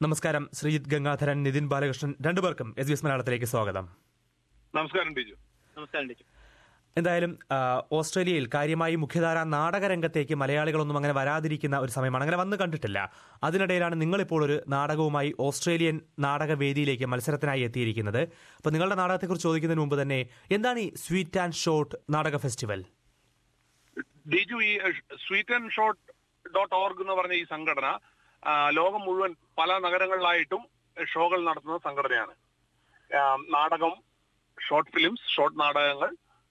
നമസ്കാരം ശ്രീജിത്ത് ഗംഗാധരൻ നിതിൻ ബാലകൃഷ്ണൻ രണ്ടുപേർക്കും S B S മലയാളത്തിലേക്ക് സ്വാഗതം നമസ്കാരം ടിജു നമസ്കാരം ടീച്ചർ എന്തായാലും ആ, ഓസ്ട്രേലിയയിൽ കാര്യമായി മുഖ്യധാര നാടകരംഗത്തേക്ക് മലയാളികളൊന്നും അങ്ങനെ വരാതിരിക്കുന്ന ഒരു സമയമാണ് അങ്ങനെ വന്ന് കണ്ടിട്ടില്ല അതിനിടയിലാണ് നിങ്ങളിപ്പോൾ ഒരു നാടകവുമായി ഓസ്ട്രേലിയൻ നാടകവേദിയിലേക്ക് മത്സരത്തിനായി എത്തിയിരിക്കുന്നത് അപ്പോൾ നിങ്ങളുടെ നാടകത്തെക്കുറിച്ച് ചോദിക്കുന്നതിന് മുമ്പ് തന്നെ എന്താണ് ഈ സ്വീറ്റ് ആൻഡ് ഷോർട്ട് നാടക ഫെസ്റ്റിവൽ ഡിജു ഈ sweet and short dot org എന്ന് പറഞ്ഞ ഈ സംഘടന ആ, ലോകം മുഴുവൻ പല നഗരങ്ങളിലായിട്ടും ഷോകൾ നടത്തുന്ന സംഘടനയാണ് ആ, നാടകം ഷോർട്ട് ഫിലിംസ് ഷോർട്ട് നാടകങ്ങൾ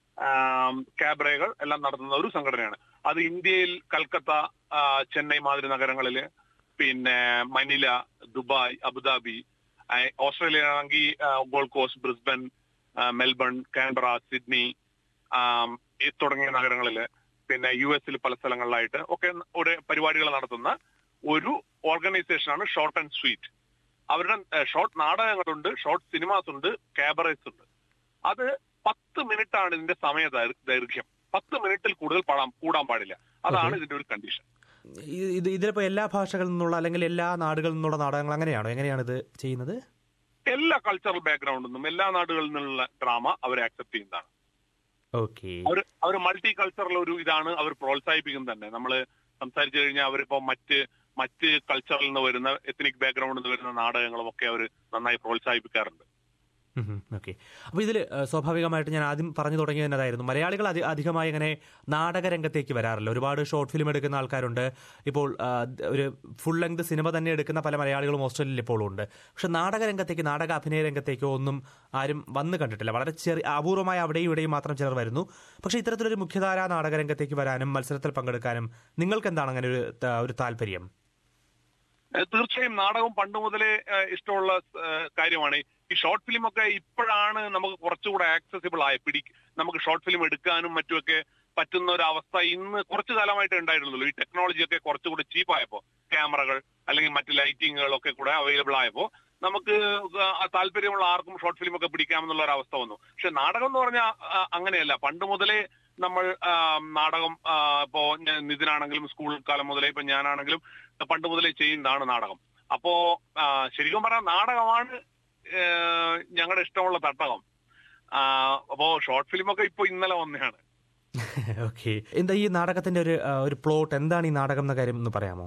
ക്യാബറകൾ എല്ലാം നടത്തുന്ന ഒരു സംഘടനയാണ് അത് ഇന്ത്യയിൽ കൽക്കത്ത ആ, ചെന്നൈ മാതിരി നഗരങ്ങളില് പിന്നെ മനില ദുബായ് അബുദാബി ആ, ഓസ്ട്രേലിയ ആണെങ്കിൽ ഗോൾഡ് കോസ്റ്റ് ബ്രിസ്ബൻ ആ, മെൽബൺ കാൻബറ സിഡ്നി ആം, ഈ തുടങ്ങിയ നഗരങ്ങളില് പിന്നെ യു എസിൽ പല സ്ഥലങ്ങളിലായിട്ട് ഒക്കെ ഒരു പരിപാടികൾ നടത്തുന്ന ഒരു ഓർഗനൈസേഷനാണ് ഷോർട്ട് ആൻഡ് സ്വീറ്റ് അവരുടെ ഷോർട്ട് നാടകങ്ങളുണ്ട് ഷോർട്ട് സിനിമാസ് ഉണ്ട് ക്യാബറേറ്റ്സ് ഉണ്ട് അത് പത്ത് മിനിറ്റ് ആണ് ഇതിന്റെ സമയ ദൈർ- ദൈർഘ്യം പത്ത് മിനിറ്റിൽ കൂടുതൽ പാടാൻ കൂടാൻ പാടില്ല അതാണ് ഇതിന്റെ ഒരു കണ്ടീഷൻ ഇത് ഇതിലിപ്പോൾ എല്ലാ ഭാഷകളിൽ നിന്നുള്ള അല്ലെങ്കിൽ എല്ലാ നാടുകളിൽ നിന്നുള്ള നാടകങ്ങൾ അങ്ങനെയാണോ എങ്ങനെയാണ് ഇത് ചെയ്യുന്നത് എല്ലാ കൾച്ചറൽ ബാക്ക്ഗ്രൗണ്ടിൽ നിന്നും എല്ലാ നാടുകളിൽ നിന്നുള്ള ഡ്രാമ അവരെ അക്സെപ്റ്റ് ചെയ്യുന്നതാണ് ഓക്കെ അവർ അവർ മൾട്ടി കൾച്ചറൽ ഒരു ഇതാണ് അവർ പ്രോത്സാഹിപ്പിക്കുന്നത് തന്നെ നമ്മൾ സംസാരിച്ചു കഴിഞ്ഞാൽ അവരിപ്പോ മറ്റ് മറ്റ് കൾച്ചറിൽ നിന്ന് വരുന്ന എത്നിക് ബാക്ക്ഗ്രൗണ്ടിൽ നിന്ന് വരുന്ന നാടകങ്ങളും ഒക്കെ അവർ നന്നായി പ്രോത്സാഹിപ്പിക്കാറുണ്ട് ഓക്കെ അപ്പോൾ ഇതിൽ സ്വാഭാവികമായിട്ട് ഞാൻ ആദ്യം പറഞ്ഞു തുടങ്ങിയത് അതായിരുന്നു മലയാളികൾ അധി- അധികമായി അങ്ങനെ നാടകരംഗത്തേക്ക് വരാറില്ല ഒരുപാട് ഷോർട്ട് ഫിലിം എടുക്കുന്ന ആൾക്കാരുണ്ട് ഇപ്പോൾ ആ, ദ- ഒരു ഫുൾ ലെങ്ത് സിനിമ തന്നെ എടുക്കുന്ന പല മലയാളികളും ഓസ്ട്രേലിയയിൽ ഇപ്പോഴും ഉണ്ട് പക്ഷെ നാടകരംഗത്തേക്ക് നാടക അഭിനയ രംഗത്തേക്കോ ഒന്നും ആരും വന്ന് കണ്ടിട്ടില്ല വളരെ ചെറിയ അപൂർവമായി അവിടെയും ഇവിടെയും മാത്രം ചിലർ വരുന്നു പക്ഷെ ഇത്തരത്തിലൊരു മുഖ്യധാരാ നാടകരംഗത്തേക്ക് വരാനും മത്സരത്തിൽ പങ്കെടുക്കാനും നിങ്ങൾക്ക് എന്താണ് അങ്ങനെ ഒരു ത- ഒരു താല്പര്യം ഏഹ് തീർച്ചയായും നാടകം പണ്ട് മുതലേ ഏഹ് ഇഷ്ടമുള്ള ഏഹ് കാര്യമാണ് ഈ ഷോർട്ട് ഫിലിം ഒക്കെ ഇപ്പോഴാണ് നമുക്ക് കുറച്ചുകൂടെ ആക്സസിബിൾ ആയ പിടി നമുക്ക് ഷോർട്ട് ഫിലിം എടുക്കാനും മറ്റുമൊക്കെ പറ്റുന്ന ഒരു അവസ്ഥ ഇന്ന് കുറച്ചു കാലമായിട്ട് ഉണ്ടായിരുന്നുള്ളൂ ഈ ടെക്നോളജി ഒക്കെ കുറച്ചുകൂടെ ചീപ്പായപ്പോ ക്യാമറകൾ അല്ലെങ്കിൽ മറ്റ് ലൈറ്റിങ്ങുകളൊക്കെ കൂടെ അവൈലബിൾ ആയപ്പോ നമുക്ക് ആ താല്പര്യമുള്ള ആർക്കും ഷോർട്ട് ഫിലിം ഒക്കെ പിടിക്കാമെന്നുള്ള ഒരു അവസ്ഥ വന്നു പക്ഷെ നാടകം എന്ന് പറഞ്ഞാൽ അങ്ങനെയല്ല പണ്ട് മുതലേ നമ്മൾ ആ, നാടകം ആ, ഇപ്പോ ഞാൻ നിതിനാണെങ്കിലും സ്കൂൾ കാലം മുതലേ ഇപ്പൊ ഞാനാണെങ്കിലും പണ്ട് മുതലേ ചെയ്യുന്നതാണ് നാടകം അപ്പോ ആ, ശരിക്കും പറഞ്ഞാൽ നാടകമാണ് ഞങ്ങളുടെ ഇഷ്ടമുള്ള തട്ടകം ആ, അപ്പോ ഷോർട്ട് ഫിലിം ഒക്കെ ഇപ്പൊ ഇന്നലെ വന്നതാണ് ഓക്കെ എന്താ ഈ നാടകത്തിന്റെ ഒരു ആ, ഒരു പ്ലോട്ട് എന്താണ് ഈ നാടകം എന്ന കാര്യം ഒന്ന് പറയാമോ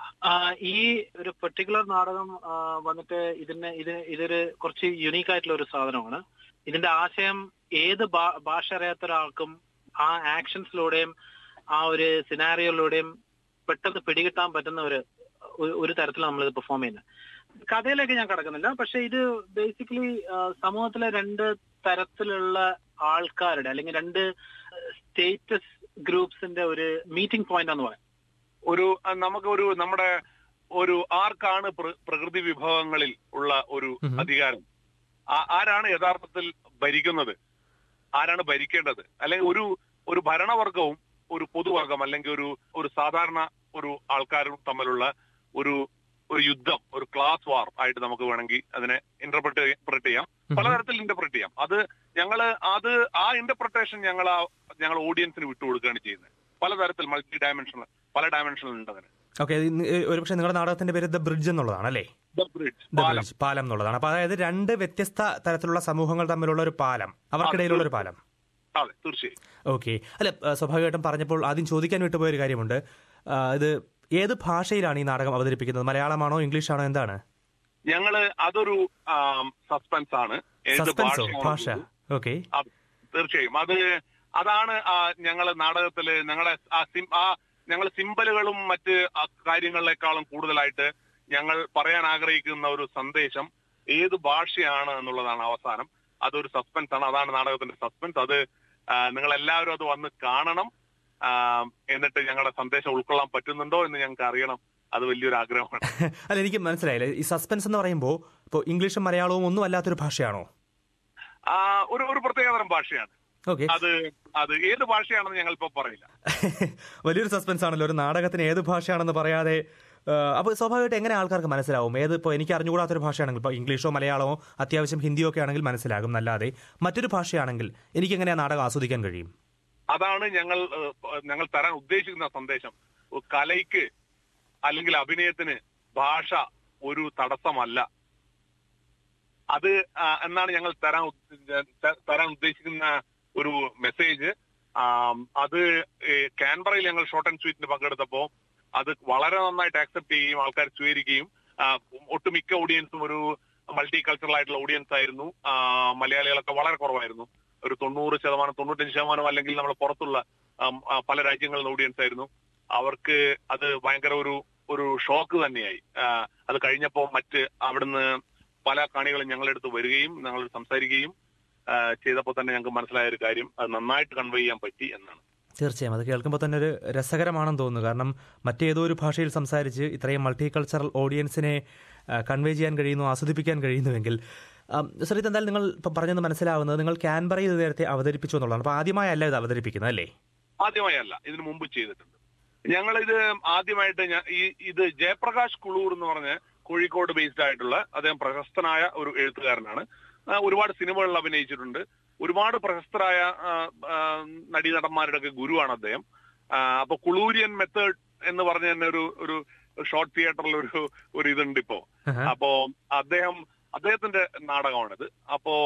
ഈ ഒരു പെർട്ടിക്കുലർ നാടകം ആ, വന്നിട്ട് ഇതിന് ഇത് ഇതൊരു കുറച്ച് യുണീക്ക് ആയിട്ടുള്ള ഒരു സാധനമാണ് ഇതിന്റെ ആശയം ഏത് ഭാ- ഭാഷ അറിയാത്ത ഒരാൾക്കും ആ ആക്ഷൻസിലൂടെയും ആ ഒരു സിനാരിയോയിലൂടെയും പെട്ടെന്ന് പിടികിട്ടാൻ പറ്റുന്ന ഒരു ഒരു- ഒരു തരത്തിൽ നമ്മൾ ഇത് പെർഫോം ചെയ്യുന്നത് കഥയിലേക്ക് ഞാൻ കടക്കുന്നില്ല പക്ഷെ ഇത് ബേസിക്കലി സമൂഹത്തിലെ രണ്ട് തരത്തിലുള്ള ആൾക്കാരുടെ അല്ലെങ്കിൽ രണ്ട് സ്റ്റേറ്റസ് ഗ്രൂപ്പ്സിന്റെ ഒരു മീറ്റിംഗ് പോയിന്റ് എന്ന് പറയാം ഒരു ആ, നമുക്ക് ഒരു നമ്മുടെ ഒരു ആർക്കാണ് പ്ര- പ്രകൃതി വിഭവങ്ങളിൽ ഉള്ള ഒരു ഉം. അധികാരം ആ- ആരാണ് യഥാർത്ഥത്തിൽ ഭരിക്കുന്നത് ആരാണ് ഭരിക്കേണ്ടത് അല്ലെങ്കിൽ ഒരു ഒരു ഭരണവർഗവും ഒരു പൊതുവർഗം അല്ലെങ്കിൽ ഒരു ഒരു സാധാരണ ഒരു ആൾക്കാരും തമ്മിലുള്ള ഒരു ഒരു യുദ്ധം ഒരു ക്ലാസ് വാർ ആയിട്ട് നമുക്ക് വേണമെങ്കിൽ അതിനെ ഇന്റർപ്രറ്റ് ഇന്റർപ്രറ്റ് ചെയ്യാം പലതരത്തിൽ ഇന്റർപ്രറ്റ് ചെയ്യാം അത് ഞങ്ങള് അത് ആ ഇന്റർപ്രിട്ടേഷൻ ഞങ്ങൾ ആ ഞങ്ങൾ ഓഡിയൻസിന് വിട്ടുകൊടുക്കുകയാണ് ചെയ്യുന്നത് പലതരത്തിൽ മൾട്ടി ഡയമെൻഷണൽ പല ഡയമെൻഷനിൽ ഉണ്ട് അതിന് ഓക്കെ ഒരുപക്ഷെ നിങ്ങളുടെ നാടകത്തിന്റെ പേര് ദ ബ്രിഡ്ജ് എന്നുള്ളതാണ് അല്ലേ ദ ബ്രിഡ്ജ് ദ പാലം ബ്രിഡ്ജ് പാലം എന്നുള്ളതാണ് അപ്പൊ അതായത് രണ്ട് വ്യത്യസ്ത തരത്തിലുള്ള സമൂഹങ്ങൾ തമ്മിലുള്ള ഒരു പാലം അവർക്കിടയിലുള്ള ഒരു പാലം അതെ തീർച്ചയായും ഓക്കെ അല്ല ആ, സ്വാഭാവികമായിട്ടും പറഞ്ഞപ്പോൾ ആദ്യം ചോദിക്കാൻ വിട്ടുപോയ ഒരു കാര്യമുണ്ട് ആ, ഇത് ഏത് ഭാഷയിലാണ് ഈ നാടകം അവതരിപ്പിക്കുന്നത് മലയാളമാണോ ഇംഗ്ലീഷാണോ എന്താണ് ഞങ്ങള് അതൊരു സസ്പെൻസ് ആണ് ഏത് സസ്പെൻസോ ഭാഷയാണെന്ന് ഭാഷ ഓക്കെ അത് തീർച്ചയായും അത് അതാണ് ഞങ്ങൾ നാടകത്തില് ഞങ്ങളെ ആ സിം ആ ഞങ്ങൾ സിമ്പലുകളും മറ്റ് ആ കാര്യങ്ങളിലേക്കാളും കൂടുതലായിട്ട് ഞങ്ങൾ പറയാൻ ആഗ്രഹിക്കുന്ന ഒരു സന്ദേശം ഏത് ഭാഷയാണ് എന്നുള്ളതാണ് അവസാനം അതൊരു സസ്പെൻസ് ആണ് അതാണ് നാടകത്തിന്റെ സസ്പെൻസ് അത് നിങ്ങൾ എല്ലാവരും അത് വന്ന് കാണണം ആ, എന്നിട്ട് ഞങ്ങളുടെ സന്ദേശം ഉൾക്കൊള്ളാൻ പറ്റുന്നുണ്ടോ എന്ന് ഞങ്ങൾക്ക് അറിയണം അത് വലിയൊരു ആഗ്രഹമാണ് അല്ല എനിക്ക് മനസ്സിലായില്ല ഈ സസ്പെൻസ് എന്ന് പറയുമ്പോൾ ഇപ്പോൾ ഇംഗ്ലീഷും മലയാളവും ഒന്നും അല്ലാത്തൊരു ഭാഷയാണോ ആ, ഒരു ഒരു പ്രത്യേകതരം ഭാഷയാണ് ഓക്കെ അത് അത് ഏത് ഭാഷയാണെന്ന് ഞങ്ങൾ ഇപ്പൊ പറയില്ല വലിയൊരു സസ്പെൻസ് ആണല്ലോ ഒരു നാടകത്തിന് ഏത് ഭാഷയാണെന്ന് പറയാതെ അപ്പോൾ സ്വാഭാവികമായിട്ട് എങ്ങനെ ആൾക്കാർക്ക് മനസ്സിലാവും ഏത് ഇപ്പോൾ എനിക്ക് അറിഞ്ഞുകൂടാത്തൊരു ഭാഷയാണെങ്കിൽ ഇപ്പോൾ ഇംഗ്ലീഷോ മലയാളമോ അത്യാവശ്യം ഹിന്ദിയോ ഒക്കെ ആണെങ്കിൽ മനസ്സിലാകും എന്നല്ലാതെ മറ്റൊരു ഭാഷയാണെങ്കിൽ എനിക്ക് എങ്ങനെ ആ നാടകം ആസ്വദിക്കാൻ കഴിയും അതാണ് ഞങ്ങൾ ഏഹ്, ഞങ്ങൾ തരാൻ ഉദ്ദേശിക്കുന്ന സന്ദേശം കലയ്ക്ക് അല്ലെങ്കിൽ അഭിനയത്തിന് ഭാഷ ഒരു തടസ്സമല്ല അത് ആ, എന്നാണ് ഞങ്ങൾ തരാൻ ഉദ്ദ- ത- തരാൻ ഉദ്ദേശിക്കുന്ന ഒരു മെസ്സേജ് ആം, അത് ഏ, കാൻബറയിൽ ഞങ്ങൾ ഷോർട്ട് ആൻഡ് സ്വീറ്റിന് പങ്കെടുത്തപ്പോ അത് വളരെ നന്നായിട്ട് ആക്സെപ്റ്റ് ചെയ്യുകയും ആൾക്കാർ സ്വീകരിക്കുകയും ആ, ഒട്ടുമിക്ക ഓഡിയൻസും ഒരു മൾട്ടി കൾച്ചറൽ ആയിട്ടുള്ള ഓഡിയൻസ് ആയിരുന്നു ആ, മലയാളികളൊക്കെ വളരെ കുറവായിരുന്നു ഒരു തൊണ്ണൂറ് ശതമാനം തൊണ്ണൂറ്റഞ്ച് ശതമാനം അല്ലെങ്കിൽ നമ്മൾ പുറത്തുള്ള ആം, ആ, പല രാജ്യങ്ങളിൽ നിന്ന് ഓഡിയൻസ് ആയിരുന്നു അവർക്ക് അത് ഭയങ്കര ഒരു ഒരു ഷോക്ക് തന്നെയായി ആ, അത് കഴിഞ്ഞപ്പോ മറ്റ് അവിടുന്ന് പല കാണികളും ഞങ്ങളെടുത്ത് വരികയും ഞങ്ങൾ സംസാരിക്കുകയും ആ, ചെയ്തപ്പോൾ തന്നെ ഞങ്ങൾക്ക് മനസ്സിലായ ഒരു കാര്യം അത് നന്നായിട്ട് കൺവേ ചെയ്യാൻ പറ്റി എന്നാണ് തീർച്ചയായും അത് കേൾക്കുമ്പോൾ തന്നെ ഒരു രസകരമാണെന്ന് തോന്നുന്നു കാരണം മറ്റേതോ ഒരു ഭാഷയിൽ സംസാരിച്ച് ഇത്രയും മൾട്ടി കൾച്ചറൽ ഓഡിയൻസിനെ കൺവേ ചെയ്യാൻ കഴിയുന്നു ആസ്വദിപ്പിക്കാൻ കഴിയുന്നുവെങ്കിൽ ആം, ശ്രീത് എന്തായാലും നിങ്ങൾ ഇപ്പം പറഞ്ഞത് മനസ്സിലാവുന്നത് നിങ്ങൾ ക്യാൻബറയിൽ ഇത് നേരത്തെ അവതരിപ്പിച്ചു എന്നുള്ളതാണ് അപ്പോൾ ആദ്യമായല്ല ഇത് അവതരിപ്പിക്കുന്നത് അല്ലേ ആദ്യമായല്ല ഇതിനു മുമ്പ് ചെയ്തിട്ടുണ്ട് ഞങ്ങൾ ഇത് ആദ്യമായിട്ട് ഞ- ഈ ഇത് ജയപ്രകാശ് കുളൂർ എന്ന് പറഞ്ഞ കോഴിക്കോട് ബേസ്ഡ് ആയിട്ടുള്ള അദ്ദേഹം പ്രശസ്തനായ ഒരു എഴുത്തുകാരനാണ് ആ, ഒരുപാട് സിനിമകളിൽ അഭിനയിച്ചിട്ടുണ്ട് ഒരുപാട് പ്രശസ്തരായ ആ, ആ, നടീനടന്മാരുടെ ഒക്കെ ഗുരുവാണ് അദ്ദേഹം ആ, അപ്പൊ കുളൂരിയൻ മെത്തേഡ് എന്ന് പറഞ്ഞ തന്നെ ഒരു ഒരു ഷോർട്ട് തിയേറ്ററിൽ ഒരു ഒരു ഇതുണ്ട് ഇപ്പോ ആഹാ. അപ്പോ അദ്ദേഹം അദ്ദേഹത്തിന്റെ നാടകമാണിത് അപ്പോ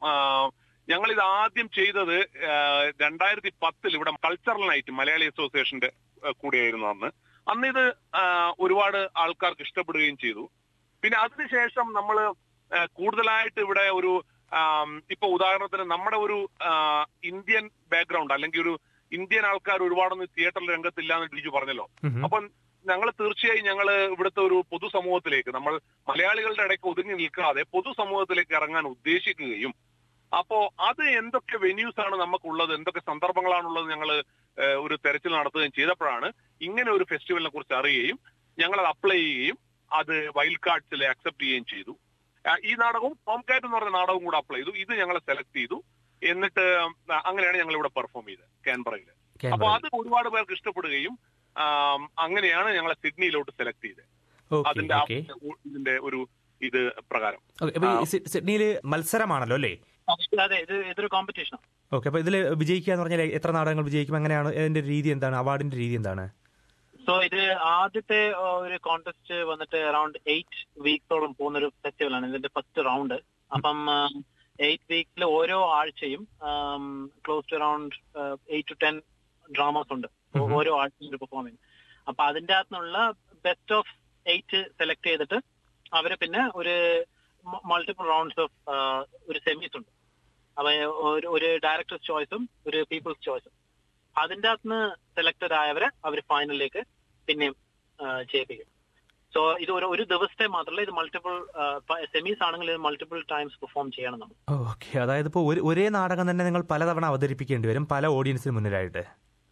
ഞങ്ങൾ ഇത് ആദ്യം ചെയ്തത് ആ, രണ്ടായിരത്തി പത്തിൽ ഇവിടെ കൾച്ചറൽ നൈറ്റ് മലയാളി അസോസിയേഷന്റെ ആ, കൂടെയായിരുന്നു അന്ന് അന്ന് ഇത് ആ, ഒരുപാട് ആൾക്കാർക്ക് ഇഷ്ടപ്പെടുകയും ചെയ്തു പിന്നെ അതിനുശേഷം നമ്മൾ കൂടുതലായിട്ട് ഇവിടെ ഒരു ആം, ഇപ്പൊ ഉദാഹരണത്തിന് നമ്മുടെ ഒരു ആ, ഇന്ത്യൻ ബാക്ക്ഗ്രൗണ്ട് അല്ലെങ്കിൽ ഒരു ഇന്ത്യൻ ആൾക്കാർ ഒരുപാടൊന്നും തിയേറ്ററിൽ രംഗത്തില്ല എന്ന് ഡിജു പറഞ്ഞല്ലോ ഉം. അപ്പം ഞങ്ങൾ തീർച്ചയായും ഞങ്ങൾ ഇവിടുത്തെ ഒരു പൊതുസമൂഹത്തിലേക്ക് നമ്മൾ മലയാളികളുടെ ഇടയ്ക്ക് ഒതുങ്ങി നിൽക്കാതെ പൊതുസമൂഹത്തിലേക്ക് ഇറങ്ങാൻ ഉദ്ദേശിക്കുകയും അപ്പോ അത് എന്തൊക്കെ വെന്യൂസ് ആണ് നമുക്കുള്ളത് എന്തൊക്കെ സന്ദർഭങ്ങളാണുള്ളത് ഞങ്ങൾ ഒരു തെരച്ചിൽ നടത്തുകയും ചെയ്തപ്പോഴാണ് ഇങ്ങനെ ഒരു ഫെസ്റ്റിവലിനെ കുറിച്ച് അറിയുകയും ഞങ്ങൾ അത് അപ്ലൈ ചെയ്യുകയും അത് വൈൽഡ് കാർഡ്സിൽ അക്സെപ്റ്റ് ചെയ്യുകയും ചെയ്തു ആ, ഈ നാടകവും ഹോം കാറ്റ് എന്ന് പറഞ്ഞ നാടകവും കൂടെ അപ്ലൈ ചെയ്തു ഇത് ഞങ്ങൾ സെലക്ട് ചെയ്തു എന്നിട്ട് അങ്ങനെയാണ് ഞങ്ങൾ ഇവിടെ പെർഫോം ചെയ്തത് കാൻബറയിൽ അപ്പൊ ക്യാൻബറയിൽ അത് ഒരുപാട് പേർക്ക് ഇഷ്ടപ്പെടുകയും ആം, അങ്ങനെയാണ് ഞങ്ങളെ സിഡ്നിയിലോട്ട് സെലക്ട് ചെയ്തത് ഓക്കെ അതിന്റെ ആ- ഓക്കെ ഇതിന്റെ ഒരു ഇത് പ്രകാരം ഓക്കെ അപ്പോൾ ഈ സി- സിഡ്നിയിൽ മത്സരമാണല്ലോ അല്ലേ അതെ ഇത് ഇതൊരു കോമ്പറ്റീഷനാണ് ഓക്കെ അപ്പോൾ ഇതിൽ വിജയിക്കുക എന്ന് പറഞ്ഞാൽ എത്ര നാടകങ്ങൾ വിജയിക്കും എങ്ങനെയാണ് അതിന്റെ രീതി എന്താണ് അവാർഡിന്റെ രീതി എന്താണ് സോ ഇത് ആദ്യത്തെ ആ, ഒരു കോntest വന്നിട്ട് അറൌണ്ട് എയ്റ്റ് വീക്സോളം പോകുന്ന ഒരു ഫെസ്റ്റിവലാണ് ഇതിന്റെ ഫസ്റ്റ് റൗണ്ട് അപ്പം എയ്റ്റ് വീക്സിൽ ഓരോ ആഴ്ചയും close to around eight to ten dramas ഉണ്ട് ഓ- Mhm. ഓരോ ആഴ്ചയും ഒരു പെർഫോമിങ് അപ്പൊ അതിന്റെ അകത്തുനിന്നുള്ള ബെസ്റ്റ് ഓഫ് എയ്റ്റ് സെലക്ട് ചെയ്തിട്ട് അവര് പിന്നെ ഒരു മൾട്ടിപ്പിൾ റൗണ്ട്സ് ഓഫ് ഒരു സെമീസ് ഉണ്ട് അപ്പൊ ഒരു ഒരു ഡയറക്ടേഴ്സ് ചോയ്സും ഒരു പീപ്പിൾസ് ചോയ്സും അതിന്റെ അകത്തുനിന്ന് സെലക്ടഡ് ആയവരെ അവർ ഫൈനലിലേക്ക് പിന്നെയും ആ, ചെയ്യിപ്പിക്കും സോ ഇത് ഒരു ഒരു ദിവസത്തെ മാത്രമല്ല ഇത് മൾട്ടിപ്പിൾ സെമീസ് ആണെങ്കിൽ ഇത് മൾട്ടിപ്പിൾ ടൈംസ് പെർഫോം ചെയ്യണം നമ്മൾ ഓക്കെ അതായത് ഇപ്പോൾ ഒരു ഒരേ നാടകം തന്നെ നിങ്ങൾ പലതവണ അവതരിപ്പിക്കേണ്ടി വരും പല ഓഡിയൻസിന് മുന്നിലായിട്ട്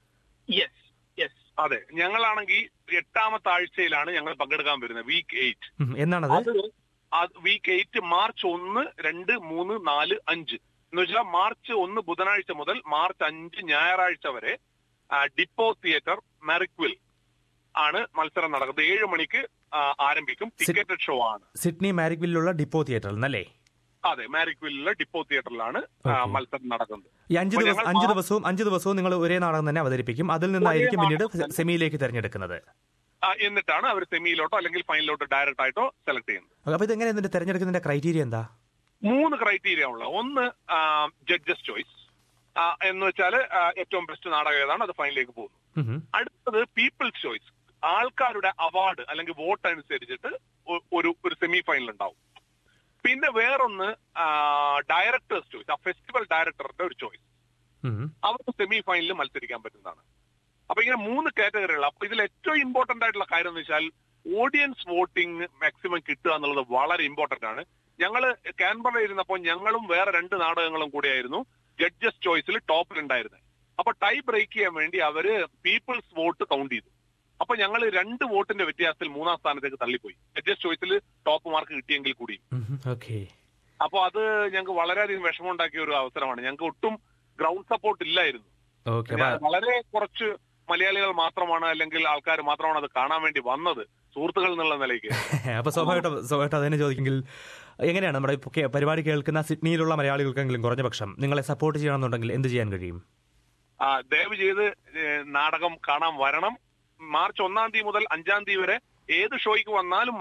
യെസ് യെസ് അതെ ഞങ്ങളാണെങ്കിൽ എട്ടാമത്തെ ആഴ്ചയിലാണ് ഞങ്ങൾ പങ്കെടുക്കാൻ വരുന്നത് വീക്ക് എയ്റ്റ് ഉം, എന്നാണത് അത് വീക്ക് എയ്റ്റ് മാർച്ച് ഒന്ന് രണ്ട് മൂന്ന് നാല് അഞ്ച് എന്ന് വെച്ചാൽ മാർച്ച് ഒന്ന് ബുധനാഴ്ച മുതൽ മാർച്ച് അഞ്ച് ഞായറാഴ്ച വരെ ആ, ഡിപ്പോ തിയേറ്റർ മെറിക്വിൽ ആണ് മത്സരം നടക്കുന്നത് ഏഴ് മണിക്ക് ആ, ആരംഭിക്കും ടിക്കറ്റഡ് ഷോ ആണ് സിഡ്നി മാരിക്വില്ലുള്ള ഡിപ്പോ തിയേറ്ററിൽ നിന്നല്ലേ അതെ മാരിക്വില്ലിലെ ഡിപ്പോ തിയേറ്ററിലാണ് ആ, Okay. മത്സരം നടക്കുന്നത് ഈ അഞ്ച് അപ്പോൾ ദിവസം ഞങ്ങൾ അഞ്ച് മാ- ദിവസവും അഞ്ച് ദിവസവും നിങ്ങൾ ഒരേ നാടകം തന്നെ അവതരിപ്പിക്കും അതിൽ നിന്നായിരിക്കും ഒരേ പിന്നീട് നാടകം തന്നെ. സെമിയിലേക്ക് തിരഞ്ഞെടുക്കുന്നത് ആ, എന്നിട്ടാണ് അവർ സെമിയിലോട്ടോ അല്ലെങ്കിൽ ഫൈനലിലോട്ടോ ഡയറക്റ്റ് ആയിട്ടോ സെലക്ട് ചെയ്യുന്നത് അപ്പൊ ഇതെങ്ങനെ ഇതിന്റെ തെരഞ്ഞെടുക്കുന്നതിന്റെ ക്രൈറ്റീരിയ എന്താ മൂന്ന് ക്രൈറ്റീരിയ ഉള്ള ഒന്ന് ജഡ്ജസ് ചോയ്സ് എന്ന് വെച്ചാൽ ഏറ്റവും ബെസ്റ്റ് നാടകം ഏതാണ് അത് ഫൈനലിലേക്ക് പോകുന്നു ഉം. അടുത്തത് പീപ്പിൾസ് ചോയ്സ് ആൾക്കാരുടെ അവാർഡ് അല്ലെങ്കിൽ വോട്ട് അനുസരിച്ചിട്ട് ഒ- ഒരു ഒരു സെമി ഫൈനൽ ഉണ്ടാവും പിന്നെ വേറൊന്ന് ഡയറക്ടേഴ്സ് ചോയ്സ് ആ ഫെസ്റ്റിവൽ ഡയറക്ടറുടെ ഒരു ചോയ്സ് ഉം. അവർക്ക് സെമി ഫൈനലിൽ മത്സരിക്കാൻ പറ്റുന്നതാണ് അപ്പൊ ഇങ്ങനെ മൂന്ന് കാറ്റഗറികൾ അപ്പൊ ഇതിൽ ഏറ്റവും ഇമ്പോർട്ടന്റ് ആയിട്ടുള്ള കാര്യം എന്ന് വെച്ചാൽ ഓഡിയൻസ് വോട്ടിംഗ് മാക്സിമം കിട്ടുക എന്നുള്ളത് വളരെ ഇമ്പോർട്ടന്റ് ആണ് ഞങ്ങൾ കാൻബറ ഇരുന്നപ്പോൾ ഞങ്ങളും വേറെ രണ്ട് നാടകങ്ങളും കൂടിയായിരുന്നു ജഡ്ജസ് ചോയ്സിൽ ടോപ്പിലുണ്ടായിരുന്നത് അപ്പൊ ടൈ ബ്രേക്ക് ചെയ്യാൻ വേണ്ടി അവര് പീപ്പിൾസ് വോട്ട് കൗണ്ട് ചെയ്തു അപ്പൊ ഞങ്ങൾ രണ്ട് വോട്ടിന്റെ വ്യത്യാസത്തിൽ മൂന്നാം സ്ഥാനത്തേക്ക് തള്ളിപ്പോയി ജഡ്ജസ് ചോയ്സിൽ ടോപ്പ് മാർക്ക് കിട്ടിയെങ്കിൽ കൂടി ഉം. ഓക്കെ അപ്പൊ അത് ഞങ്ങൾക്ക് വളരെയധികം വിഷമമുണ്ടാക്കിയ ഒരു അവസരമാണ് ഞങ്ങൾക്ക് ഒട്ടും ഗ്രൗണ്ട് സപ്പോർട്ട് ഇല്ലായിരുന്നു ഓക്കെ പിന്നെ വളരെ കുറച്ച് മലയാളികൾ മാത്രമാണ് അല്ലെങ്കിൽ ആൾക്കാർ മാത്രമാണ് അത് കാണാൻ വേണ്ടി വന്നത് സുഹൃത്തുക്കൾ എന്നുള്ള നിലയ്ക്ക് അപ്പൊ സ്വാഭാവികമായിട്ടും സ്വാഭാവികമായിട്ടും അതിനെ ചോദിക്കെങ്കിൽ എങ്ങനെയാണ് നമ്മുടെ ഇപ്പൊ കേ- പരിപാടി കേൾക്കുന്ന സിഡ്നിയിലുള്ള മലയാളികൾക്കെങ്കിലും കുറഞ്ഞ പക്ഷം നിങ്ങളെ സപ്പോർട്ട് ചെയ്യണമെന്നുണ്ടെങ്കിൽ എന്ത് ചെയ്യാൻ കഴിയും ആ, ദയവ് ചെയ്ത് ഏഹ്, നാടകം കാണാൻ വരണം മാർച്ച് ഒന്നാം തീയതി മുതൽ അഞ്ചാം തീയതി വരെ ഏത് ഷോയ്ക്ക് വന്നാലും മതി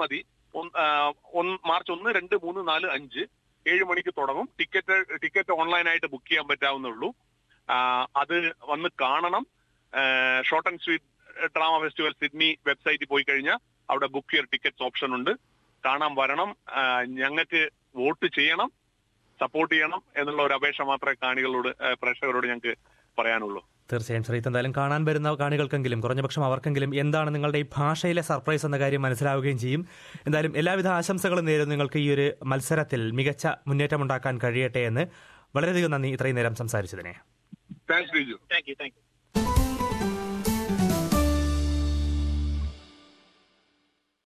ഒന്ന്, ആ, ഒന്ന് മാർച്ച് ഒന്ന് രണ്ട് മൂന്ന് നാല് അഞ്ച് ഏഴ് മണിക്ക് തുടങ്ങും ടിക്കറ്റ് ടിക്കറ്റ് ഓൺലൈനായിട്ട് ബുക്ക് ചെയ്യാൻ പറ്റാവുന്നുള്ളൂ ആ, അത് വന്ന് കാണണം short and sweet drama festival Sydney വെബ്സൈറ്റിൽ പോയി കഴിഞ്ഞാൽ അവിടെ ബുക്ക് ചെയ്യർ ടിക്കറ്റ്സ് ഓപ്ഷൻ ഉണ്ട് കാണാൻ വരണം ഞങ്ങൾക്ക് വോട്ട് ചെയ്യണം സപ്പോർട്ട് ചെയ്യണം എന്നുള്ള ഒരു അപേക്ഷ മാത്രമേ കാണികളോട് ആ, പ്രേക്ഷകരോട് ഞങ്ങൾക്ക് പറയാനുള്ളൂ തീർച്ചയായും ശ്രീത്ത് എന്തായാലും കാണാൻ വരുന്ന കാണികൾക്കെങ്കിലും കുറഞ്ഞപക്ഷം അവർക്കെങ്കിലും എന്താണ് നിങ്ങളുടെ ഈ ഭാഷയിലെ സർപ്രൈസ് എന്ന കാര്യം മനസ്സിലാവുകയും ചെയ്യും എന്തായാലും എല്ലാവിധ ആശംസകളും നേരുന്നു നിങ്ങൾക്ക് ഈ ഒരു മത്സരത്തിൽ മികച്ച മുന്നേറ്റമുണ്ടാക്കാൻ കഴിയട്ടെ എന്ന് വളരെയധികം നന്ദി ഇത്രയും നേരം സംസാരിച്ചതിനെ thanks Biju thank you thank U